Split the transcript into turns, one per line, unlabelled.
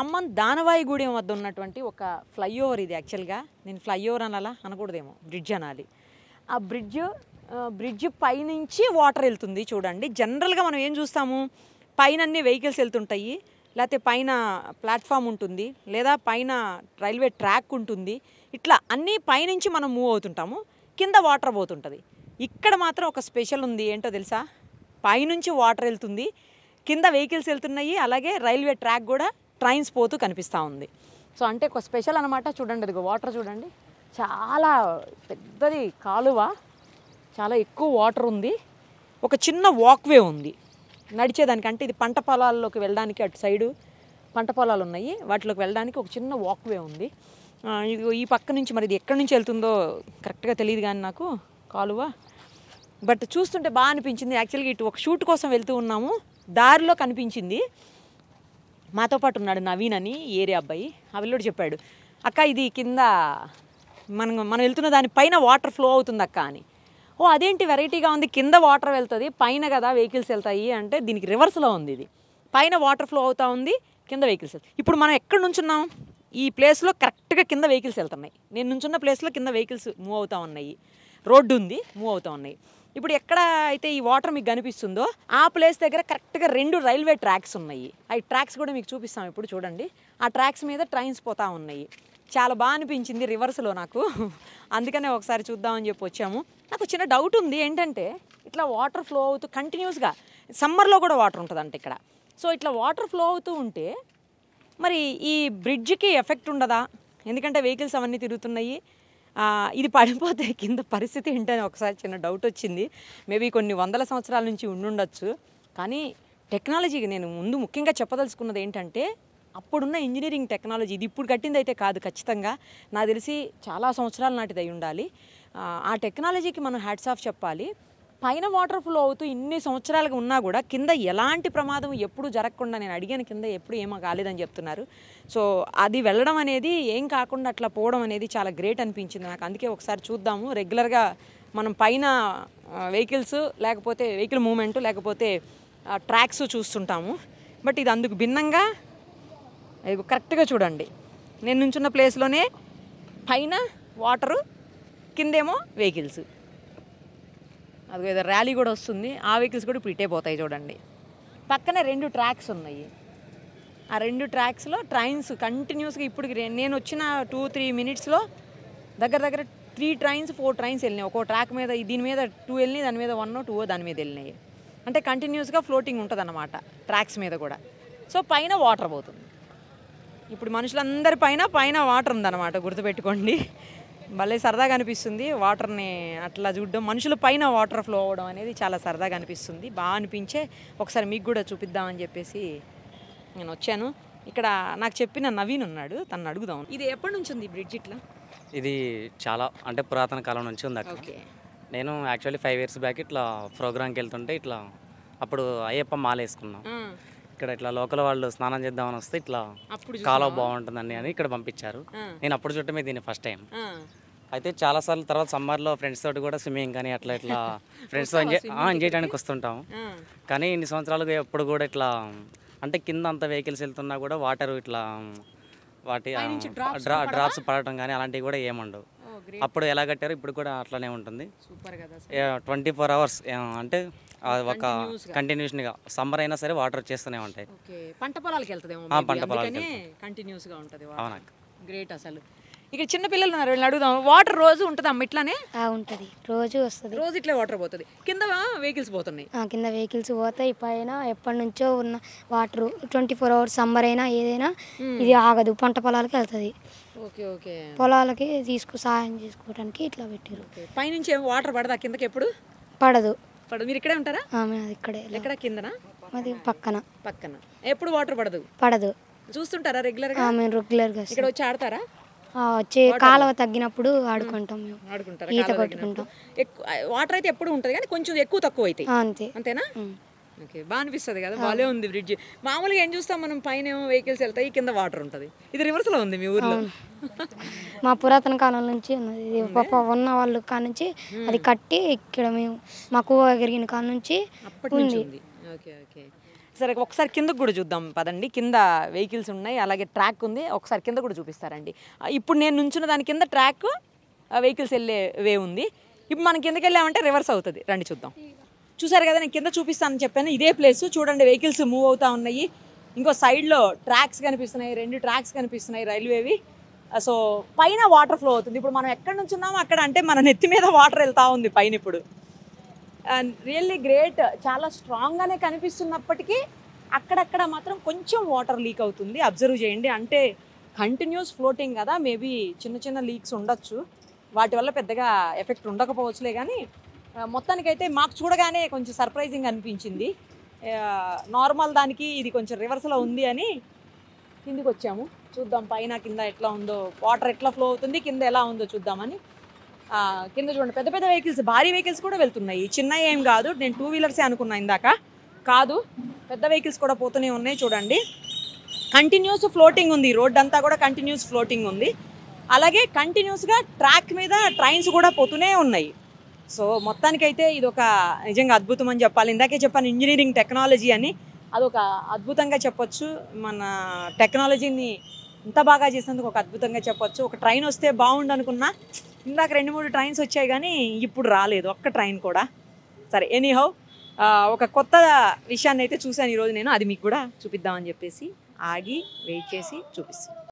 ఖమ్మం దానవాయిగూడెం వద్ద ఉన్నటువంటి ఒక ఫ్లైఓవర్ ఇది యాక్చువల్గా నేను ఫ్లైఓవర్ అనాలా అనకూడదేమో బ్రిడ్జ్ అనాలి ఆ బ్రిడ్జ్ బ్రిడ్జ్ పైనుంచి వాటర్ వెళ్తుంది చూడండి జనరల్గా మనం ఏం చూస్తాము పైన అన్ని వెహికల్స్ వెళ్తుంటాయి లేకపోతే పైన ప్లాట్ఫామ్ ఉంటుంది లేదా పైన రైల్వే ట్రాక్ ఉంటుంది ఇట్లా అన్నీ పైనుంచి మనం మూవ్ అవుతుంటాము కింద వాటర్ పోతుంటుంది ఇక్కడ మాత్రం ఒక స్పెషల్ ఉంది ఏంటో తెలుసా పైనుంచి వాటర్ వెళ్తుంది కింద వెహికల్స్ వెళ్తున్నాయి అలాగే రైల్వే ట్రాక్ కూడా ట్రైన్స్ పోతూ కనిపిస్తూ ఉంది సో అంటే ఒక స్పెషల్ అనమాట చూడండి అది వాటర్ చూడండి చాలా పెద్దది కాలువ చాలా ఎక్కువ వాటర్ ఉంది ఒక చిన్న వాక్వే ఉంది నడిచేదానికి అంటే ఇది పంట పొలాల్లోకి వెళ్ళడానికి అటు సైడు పంట పొలాలు ఉన్నాయి వాటిలోకి వెళ్ళడానికి ఒక చిన్న వాక్వే ఉంది ఆ, ఇదిగో ఈ పక్క నుంచి మరి ఇది ఎక్కడి నుంచి వెళ్తుందో కరెక్ట్గా తెలియదు కానీ నాకు కాలువ బట్ చూస్తుంటే బాగా అనిపించింది యాక్చువల్గా ఇటు ఒక షూట్ కోసం వెళ్తూ ఉన్నాము దారిలో కనిపించింది మాతో పాటు ఉన్నాడు నవీన్ అని ఈ ఏరియా అబ్బాయి ఆ పిల్లోడు చెప్పాడు అక్క ఇది కింద మనం మనం వెళ్తున్న దానిపైన వాటర్ ఫ్లో అవుతుంది అక్క అని ఓ అదేంటి వెరైటీగా ఉంది కింద వాటర్ వెళ్తుంది పైన కదా వెహికల్స్ వెళ్తాయి అంటే దీనికి రివర్స్లో ఉంది ఇది పైన వాటర్ ఫ్లో అవుతా ఉంది కింద వెహికల్స్ ఇప్పుడు మనం ఎక్కడ నుంచున్నాం ఈ ప్లేస్లో కరెక్ట్గా కింద వెహికల్స్ వెళ్తున్నాయి నేను నుంచున్న ప్లేస్లో కింద వెహికల్స్ మూవ్ అవుతా ఉన్నాయి రోడ్డు ఉంది మూవ్ అవుతా ఉన్నాయి ఇప్పుడు ఎక్కడ అయితే ఈ వాటర్ మీకు కనిపిస్తుందో ఆ ప్లేస్ దగ్గర కరెక్ట్గా రెండు రైల్వే ట్రాక్స్ ఉన్నాయి ఆ ట్రాక్స్ కూడా మీకు చూపిస్తాం ఇప్పుడు చూడండి ఆ ట్రాక్స్ మీద ట్రైన్స్ పోతా ఉన్నాయి చాలా బాగా అనిపించింది రివర్స్లో నాకు అందుకనే ఒకసారి చూద్దామని చెప్పి వచ్చాము నాకు చిన్న డౌట్ ఉంది ఏంటంటే ఇట్లా వాటర్ ఫ్లో అవుతూ కంటిన్యూస్గా సమ్మర్లో కూడా వాటర్ ఉంటుందంట ఇక్కడ సో ఇట్లా వాటర్ ఫ్లో అవుతూ ఉంటే మరి ఈ బ్రిడ్జ్కి ఎఫెక్ట్ ఉండదా ఎందుకంటే వెహికల్స్ అవన్నీ తిరుగుతున్నాయి ఆ, ఇది పడిపోతే కింద పరిస్థితి ఏంటని ఒకసారి చిన్న డౌట్ వచ్చింది మేబీ కొన్ని వందల సంవత్సరాల నుంచి ఉండుండొచ్చు కానీ టెక్నాలజీకి నేను ముందు ముఖ్యంగా చెప్పదలుచుకున్నది ఏంటంటే అప్పుడున్న ఇంజనీరింగ్ టెక్నాలజీ ఇది ఇప్పుడు కట్టింది అయితే కాదు ఖచ్చితంగా నాకు తెలిసి చాలా సంవత్సరాల నాటిది అయి ఉండాలి ఆ, ఆ టెక్నాలజీకి మనం హ్యాట్స్ ఆఫ్ చెప్పాలి పైన వాటర్ ఫ్లో అవుతూ ఇన్ని సంవత్సరాలుగా ఉన్నా కూడా కింద ఎలాంటి ప్రమాదం ఎప్పుడు జరగకుండా నేను అడిగాను కింద ఎప్పుడు ఏమో కాలేదని చెప్తున్నారు సో అది వెళ్ళడం అనేది ఏం కాకుండా అట్లా పోవడం అనేది చాలా గ్రేట్ అనిపించింది నాకు అందుకే ఒకసారి చూద్దాము రెగ్యులర్గా మనం పైన వెహికల్స్ లేకపోతే వెహికల్ మూమెంట్ లేకపోతే ట్రాక్స్ చూస్తుంటాము బట్ ఇది అందుకు భిన్నంగా అది కరెక్ట్గా చూడండి నేను నుంచున్న ప్లేస్లోనే పైన వాటరు కిందేమో వెహికల్స్ అది ఏదో ర్యాలీ కూడా వస్తుంది ఆ వెహికల్స్ కూడా ఇప్పుడు ఇటే పోతాయి చూడండి పక్కనే రెండు ట్రాక్స్ ఉన్నాయి ఆ రెండు ట్రాక్స్లో ట్రైన్స్ కంటిన్యూస్గా ఇప్పుడు నేను వచ్చిన టూ త్రీ మినిట్స్లో దగ్గర దగ్గర త్రీ ట్రైన్స్ ఫోర్ ట్రైన్స్ వెళ్ళినాయి ఒక్కో ట్రాక్ మీద దీని మీద టూ వెళ్ళినాయి దాని మీద వన్ టూ దాని మీద వెళ్ళినాయి అంటే కంటిన్యూస్గా ఫ్లోటింగ్ ఉంటుంది అన్నమాట ట్రాక్స్ మీద కూడా సో పైన వాటర్ పోతుంది ఇప్పుడు మనుషులందరి పైన పైన వాటర్ ఉందన్నమాట గుర్తుపెట్టుకోండి భలే సరదాగా అనిపిస్తుంది వాటర్ని అట్లా చూడడం మనుషుల పైన వాటర్ ఫ్లో అవ్వడం అనేది చాలా సరదాగా అనిపిస్తుంది బాగా అనిపించే ఒకసారి మీకు కూడా చూపిద్దామని చెప్పేసి నేను వచ్చాను ఇక్కడ నాకు చెప్పిన నవీన్ ఉన్నాడు తను అడుగుదాం ఇది ఎప్పటి నుంచి ఉంది బ్రిడ్జ్ ఇట్లా
ఇది చాలా అంటే పురాతన కాలం నుంచి ఉంది అక్కడ
ఓకే
నేను యాక్చువల్లీ ఫైవ్ ఇయర్స్ బ్యాక్ ఇట్లా ప్రోగ్రామ్కి వెళ్తుంటే ఇట్లా అప్పుడు అయ్యప్ప మాల వేసుకున్నాం ఇక్కడ ఇట్లా లోకల్ వాళ్ళు స్నానం చేద్దామని వస్తే ఇట్లా
అప్పుడు
కాలువ బాగుంటుందని అని ఇక్కడ పంపించారు
ఆ.
నేను అప్పుడు చుట్టమే దీన్ని ఫస్ట్ టైం అయితే చాలా సార్లు తర్వాత సమ్మర్లో ఫ్రెండ్స్ తోటి కూడా స్విమ్మింగ్ కానీ అట్లా ఇట్లా ఫ్రెండ్స్తో ఎంజాయ్ ఎంజాయ్ చేయడానికి వస్తుంటాం కానీ ఇన్ని సంవత్సరాలుగా ఎప్పుడు కూడా ఇట్లా అంటే కింద అంత వెహికల్స్ వెళ్తున్నా కూడా వాటర్ ఇట్లా వాటి డ్రా డ్రాప్స్ పడటం కానీ అలాంటివి కూడా ఏముండవు అప్పుడు ఎలా కట్టారో ఇప్పుడు కూడా అట్లనే ఉంటుంది
సూపర్ కదా
ట్వంటీ ఫోర్ అవర్స్ అంటే ఆ ఒక కంటిన్యూషన్గా సమ్మర్ అయినా సరే వాటర్ వచ్చేస్తూనే ఉంటాయి
ఓకే పంట పొలాలకు వెళ్తుందేమో
ఆ, పంట పొలాలకు
కంటిన్యూస్గా ఉంటుంది
అవునక్క
గ్రేట్ అసలు ఇక చిన్న పిల్లలు ఉన్నారు వీళ్ళని అడుగుదాం వాటర్ రోజు ఉంటుంది అమ్మ ఇట్లానే
ఆ, ఉంటుంది రోజు వస్తుంది
రోజు ఇట్లా వాటర్ పోతుంది కింద వెహికల్స్ పోతున్నాయి
ఆ, కింద వెహికల్స్ పోతాయి పైన ఎప్పటి నుంచో ఉన్న water twenty four hours summer అయినా ఏదైనా ఇది ఆగదు పంట పొలాలకి వెళ్తుంది
ఓకే ఓకే
పొలాలకి తీసుకు సహాయం చేసుకోవడానికి ఇట్లా పెట్టారు
పైనుంచి ఏం వాటర్ పడదా కిందకి ఎప్పుడు
పడదు
పడదు మీరు ఇక్కడే ఉంటారా
ఆమె అది ఇక్కడే
ఎక్కడ కిందనా
అది పక్కన
పక్కన ఎప్పుడు వాటర్ పడదు
పడదు
చూస్తుంటారా రెగ్యులర్ గా
ఆమె రెగ్యులర్గా
ఇక్కడ వచ్చి ఆడతారా
వచ్చే కాలువ తగ్గినప్పుడు ఆడుకుంటాం మేము
ఆడుకుంటారా
ఈత
కాలువ
కొట్టుకుంటాం
ఎక్కువ వాటర్ అయితే ఎప్పుడు ఉంటుంది కానీ కొంచెం ఎక్కువ తక్కువ అవుతాయి
ఆ, అంతే
అంతేనా
ఉమ్.
ఓకే బాగా అనిపిస్తుంది కదా బాగాలే ఉంది బ్రిడ్జ్ మామూలుగా ఏం చూస్తాం మనం పైన ఏమో వెహికల్స్ వెళ్తాయి కింద వాటర్ ఉంటుంది ఇది రివర్స్ లో ఉంది మీ ఊర్లో
మా పురాతన కాలం నుంచి ఉన్నది ఇది పాప ఉన్న వాళ్ళు కాడ నుంచి అది కట్టి ఇక్కడ మేము మా కువ ఎగిరిగిన కాడ నుంచి
అప్పటి నుంచి ఉంది ఓకే ఓకే సరే ఒకసారి కిందకు కూడా చూద్దాం పదండి కింద వెహికల్స్ ఉన్నాయి అలాగే ట్రాక్ ఉంది ఒకసారి కింద కూడా చూపిస్తారండి ఆ, ఇప్పుడు నేను నుంచున్న దాని కింద ట్రాక్ వెహికల్స్ వెళ్ళే వే ఉంది ఇప్పుడు మనం కిందకి వెళ్ళామంటే రివర్స్ అవుతుంది రండి చూద్దాం చూసారు కదా నేను కింద చూపిస్తానని చెప్పాను ఇదే ప్లేస్ చూడండి వెహికల్స్ మూవ్ అవుతా ఉన్నాయి ఇంకో సైడ్లో ట్రాక్స్ కనిపిస్తున్నాయి రెండు ట్రాక్స్ కనిపిస్తున్నాయి రైల్వేవి సో పైన వాటర్ ఫ్లో అవుతుంది ఇప్పుడు మనం ఎక్కడి నుంచి ఉన్నామో అక్కడ అంటే మన నెత్తి మీద వాటర్ వెళ్తా ఉంది పైన ఇప్పుడు రియల్లీ గ్రేట్ చాలా స్ట్రాంగ్గానే కనిపిస్తున్నప్పటికీ అక్కడక్కడ మాత్రం కొంచెం వాటర్ లీక్ అవుతుంది అబ్జర్వ్ చేయండి అంటే కంటిన్యూస్ ఫ్లోటింగ్ కదా మేబీ చిన్న చిన్న లీక్స్ ఉండొచ్చు వాటి వల్ల పెద్దగా ఎఫెక్ట్ ఉండకపోవచ్చులే కానీ ఆ, మొత్తానికైతే మాకు చూడగానే కొంచెం సర్ప్రైజింగ్ అనిపించింది నార్మల్ దానికి ఇది కొంచెం రివర్స్లో ఉంది అని కిందికి వచ్చాము చూద్దాం పైన కింద ఎట్లా ఉందో వాటర్ ఎట్లా ఫ్లో అవుతుంది కింద ఎలా ఉందో చూద్దామని ఆ, కింద చూడండి పెద్ద పెద్ద వెహికల్స్ భారీ వెహికల్స్ కూడా వెళ్తున్నాయి చిన్న ఏం కాదు నేను టూ వీలర్సే అనుకున్నా ఇందాక కాదు పెద్ద వెహికల్స్ కూడా పోతూనే ఉన్నాయి చూడండి కంటిన్యూస్ ఫ్లోటింగ్ ఉంది రోడ్ అంతా కూడా కంటిన్యూస్ ఫ్లోటింగ్ ఉంది అలాగే కంటిన్యూస్గా ట్రాక్ మీద ట్రైన్స్ కూడా పోతూనే ఉన్నాయి సో మొత్తానికైతే ఇది ఒక నిజంగా అద్భుతం అని చెప్పాలి ఇందాకే చెప్పాను ఇంజనీరింగ్ టెక్నాలజీ అని అదొక అద్భుతంగా చెప్పొచ్చు మన టెక్నాలజీని ఇంత బాగా చేసినందుకు ఒక అద్భుతంగా చెప్పొచ్చు ఒక ట్రైన్ వస్తే బాగుండు అనుకున్నా ఇందాక రెండు మూడు ట్రైన్స్ వచ్చాయి కానీ ఇప్పుడు రాలేదు ఒక్క ట్రైన్ కూడా సరే ఎనీహౌ ఒక కొత్త విషయాన్ని అయితే చూశాను ఈరోజు నేను అది మీకు కూడా చూపిద్దామని చెప్పేసి ఆగి వెయిట్ చేసి చూపిస్తాను